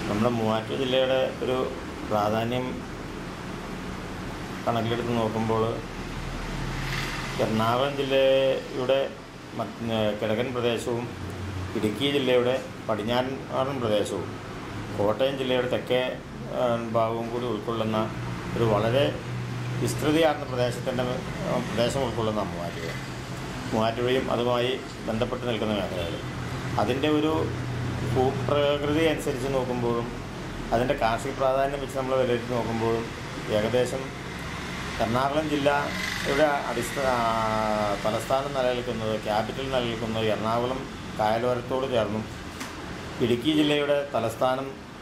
നമ്മുടെ മൂവാറ്റുപുഴ ജില്ലയുടെ ഒരു പ്രാധാന്യം കണക്കിലെടുത്ത് നോക്കുമ്പോൾ എറണാകുളം ജില്ലയുടെ മറ്റ് കിഴക്കൻ പ്രദേശവും ഇടുക്കി ജില്ലയുടെ പടിഞ്ഞാറൻ പ്രദേശവും കോട്ടയം ജില്ലയുടെ തെക്കേ ആ, ഭാഗവും കൂടി ഉൾക്കൊള്ളുന്ന ഒരു വളരെ വിസ്തൃതിയാർന്ന പ്രദേശത്തിൻ്റെ ആ, പ്രദേശം ഉൾക്കൊള്ളുന്ന മൂവാറ്റുപുഴ മൂവാറ്റുപുഴയും അതുമായി ബന്ധപ്പെട്ട് നിൽക്കുന്ന മേഖലകൾ അതിൻ്റെ ഒരു ഭൂപ്രകൃതി അനുസരിച്ച് നോക്കുമ്പോഴും അതിൻ്റെ കാർഷിക പ്രാധാന്യം വെച്ച് നമ്മൾ വിലയിരുത്തി നോക്കുമ്പോഴും ഏകദേശം എറണാകുളം ജില്ലയുടെ അടിസ്ഥാന തലസ്ഥാനം നിലനിൽക്കുന്നത് ക്യാപിറ്റൽ നിലനിൽക്കുന്നത് എറണാകുളം കായലോരത്തോട് ചേർന്നും ഇടുക്കി ജില്ലയുടെ തലസ്ഥാനം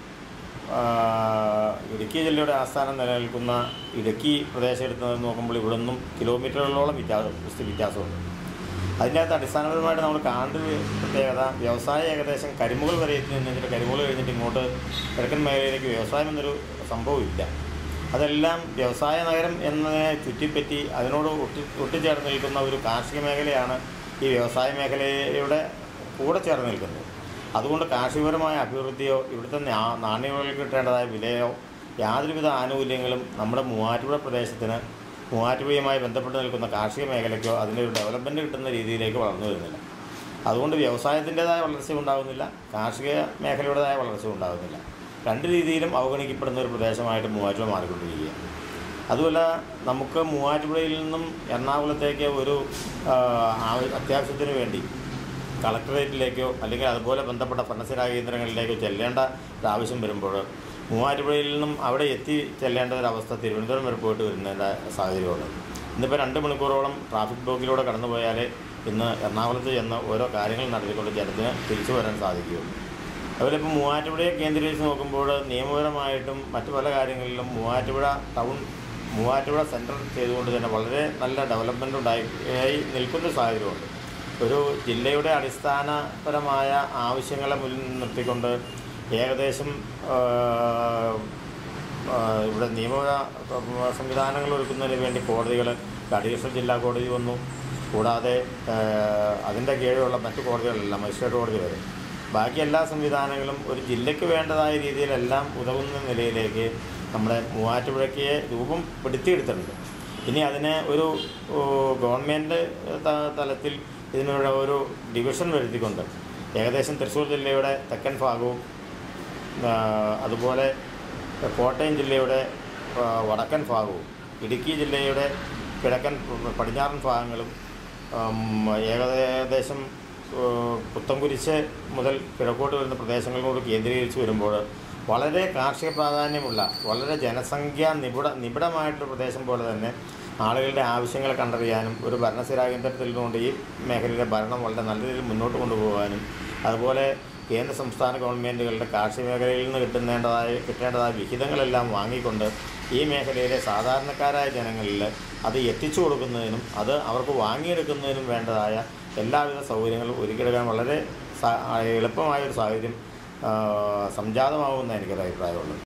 ആ, ഇടുക്കി ജില്ലയുടെ ആസ്ഥാനം നിലനിൽക്കുന്ന ഇടുക്കി പ്രദേശം എടുത്ത് നോക്കുമ്പോൾ ഇവിടെ നിന്നും കിലോമീറ്ററുകളോളം വ്യത്യാസം വ്യത്യാസമുണ്ട് അതിനകത്ത് അടിസ്ഥാനപരമായിട്ട് നമ്മൾ കാണേണ്ട ഒരു പ്രത്യേകത വ്യവസായം ഏകദേശം കരിമുകൾ വരെ എത്തി നിന്നിട്ട് കരിമുകൾ കഴിഞ്ഞിട്ട് ഇങ്ങോട്ട് കിഴക്കൻ മേഖലയിലേക്ക് വ്യവസായം എന്നൊരു സംഭവം ഇല്ല അതെല്ലാം വ്യവസായ നഗരം എന്നതിനെ ചുറ്റിപ്പറ്റി അതിനോട് ഒട്ടി ഒട്ടിച്ചേർന്ന് നിൽക്കുന്ന ഒരു കാർഷിക മേഖലയാണ് ഈ വ്യവസായ മേഖലയുടെ കൂടെ ചേർന്ന് നിൽക്കുന്നത് അതുകൊണ്ട് കാർഷികപരമായ അഭിവൃദ്ധിയോ ഇവിടുത്തെ നാ- നാണ്യവിളകൾക്ക് കിട്ടേണ്ടതായ വിലയോ യാതൊരുവിധ ആനുകൂല്യങ്ങളും നമ്മുടെ മൂവാറ്റുപുഴ പ്രദേശത്തിന് മൂവാറ്റുപുഴയുമായി ബന്ധപ്പെട്ട് നിൽക്കുന്ന കാർഷിക മേഖലയ്ക്കോ അതിൻ്റെ ഒരു ഡെവലപ്മെൻറ്റ് കിട്ടുന്ന രീതിയിലേക്ക് വളർന്നു വരുന്നില്ല അതുകൊണ്ട് വ്യവസായത്തിൻ്റെതായ വളർച്ച ഉണ്ടാകുന്നില്ല കാർഷിക മേഖലയുടേതായ വളർച്ച ഉണ്ടാകുന്നില്ല രണ്ട് രീതിയിലും അവഗണിക്കപ്പെടുന്ന ഒരു പ്രദേശമായിട്ട് മൂവാറ്റുപുഴ മാറിക്കൊണ്ടിരിക്കുകയാണ് അതുമല്ല നമുക്ക് മൂവാറ്റുപുഴയിൽ നിന്നും എറണാകുളത്തേക്ക് ഒരു ആ, ആവ- അത്യാവശ്യത്തിന് വേണ്ടി കളക്ടറേറ്റിലേക്കോ അല്ലെങ്കിൽ അതുപോലെ ബന്ധപ്പെട്ട ഭരണസിരാ കേന്ദ്രങ്ങളിലേക്കോ ചെല്ലേണ്ട ഒരു ആവശ്യം വരുമ്പോൾ മൂവാറ്റുപുഴയിൽ നിന്നും അവിടെ എത്തി ചെല്ലേണ്ട ഒരവസ്ഥ തിരുവനന്തപുരം വരെ പോയിട്ട് വരുന്നതിൻ്റെ സാഹചര്യമുണ്ട് ഇന്നിപ്പോൾ രണ്ട് മണിക്കൂറോളം ട്രാഫിക് ബ്ലോക്കിലൂടെ കടന്നു പോയാൽ ഇന്ന് എറണാകുളത്ത് ചെന്ന് ഓരോ കാര്യങ്ങൾ നടത്തിക്കൊണ്ട് ജനത്തിന് തിരിച്ചു വരാൻ സാധിക്കുകയുള്ളൂ അതുപോലെ ഇപ്പോൾ മൂവാറ്റുപുഴയെ കേന്ദ്രീകരിച്ച് നോക്കുമ്പോൾ നിയമപരമായിട്ടും മറ്റു പല കാര്യങ്ങളിലും മൂവാറ്റുപുഴ ടൗൺ മൂവാറ്റുപുഴ സെൻട്രൽ ചെയ്തുകൊണ്ട് തന്നെ വളരെ നല്ല ഡെവലപ്മെൻ്റ് ഉണ്ടായി ആയി നിൽക്കുന്ന സാഹചര്യമുണ്ട് ഒരു ജില്ലയുടെ അടിസ്ഥാനപരമായ ആവശ്യങ്ങളെ മുന്നിൽ നിർത്തിക്കൊണ്ട് ഏകദേശം ആ, ആ, ഇവിടെ നിയമ സംവിധാനങ്ങൾ ഒരുക്കുന്നതിന് വേണ്ടി കോടതികൾ അഡീഷണൽ ജില്ലാ കോടതി വന്നു കൂടാതെ ആ, അതിൻ്റെ കീഴിലുള്ള മറ്റു കോടതികളെല്ലാം മജിസ്ട്രേറ്റ് കോടതി വരെ ബാക്കി എല്ലാ സംവിധാനങ്ങളും ഒരു ജില്ലയ്ക്ക് വേണ്ടതായ രീതിയിലെല്ലാം ഉതകുന്ന നിലയിലേക്ക് നമ്മുടെ മൂവാറ്റുപുഴയ്ക്ക് രൂപം പെടുത്തിയെടുത്തിട്ടുണ്ട് ഇനി അതിനെ ഒരു ഓ, ഗവൺമെൻറ് ത- തലത്തിൽ ഇതിനുള്ള ഒരു ഡിവിഷൻ വരുത്തിക്കൊണ്ട് ഏകദേശം തൃശ്ശൂർ ജില്ലയുടെ തെക്കൻ ഭാഗവും ആ, അതുപോലെ കോട്ടയം ജില്ലയുടെ ആ, വടക്കൻ ഭാഗവും ഇടുക്കി ജില്ലയുടെ കിഴക്കൻ പടിഞ്ഞാറൻ ഭാഗങ്ങളും ഉം, ഏകദേശം ഏഹ്, പുത്തൻകുരിശ് മുതൽ കിഴക്കോട്ട് വരുന്ന പ്രദേശങ്ങളോട് കേന്ദ്രീകരിച്ച് വരുമ്പോൾ വളരെ കാർഷിക പ്രാധാന്യമുള്ള വളരെ ജനസംഖ്യ നിബിഡ നിബിഡമായിട്ടൊരു പ്രദേശം പോലെ തന്നെ ആളുകളുടെ ആവശ്യങ്ങൾ കണ്ടറിയാനും ഒരു ഭരണസ്ഥിരാ കേന്ദ്രത്തിൽ കൊണ്ട് ഈ മേഖലയിലെ ഭരണം വളരെ നല്ല രീതിയിൽ മുന്നോട്ട് കൊണ്ടുപോകാനും അതുപോലെ കേന്ദ്ര സംസ്ഥാന ഗവൺമെൻറ്റുകളുടെ കാർഷിക മേഖലയിൽ നിന്ന് കിട്ടുന്നേണ്ടതായ കിട്ടേണ്ടതായ വിഹിതങ്ങളെല്ലാം വാങ്ങിക്കൊണ്ട് ഈ മേഖലയിലെ സാധാരണക്കാരായ ജനങ്ങളിൽ അത് എത്തിച്ചു കൊടുക്കുന്നതിനും അത് അവർക്ക് വാങ്ങിയെടുക്കുന്നതിനും വേണ്ടതായ എല്ലാവിധ സൗകര്യങ്ങളും ഒരുക്കിയെടുക്കാൻ വളരെ സ- എളുപ്പമായ ഒരു സാഹചര്യം ആ, സംജാതമാകുമെന്ന് എനിക്കൊരു അഭിപ്രായമുള്ളത്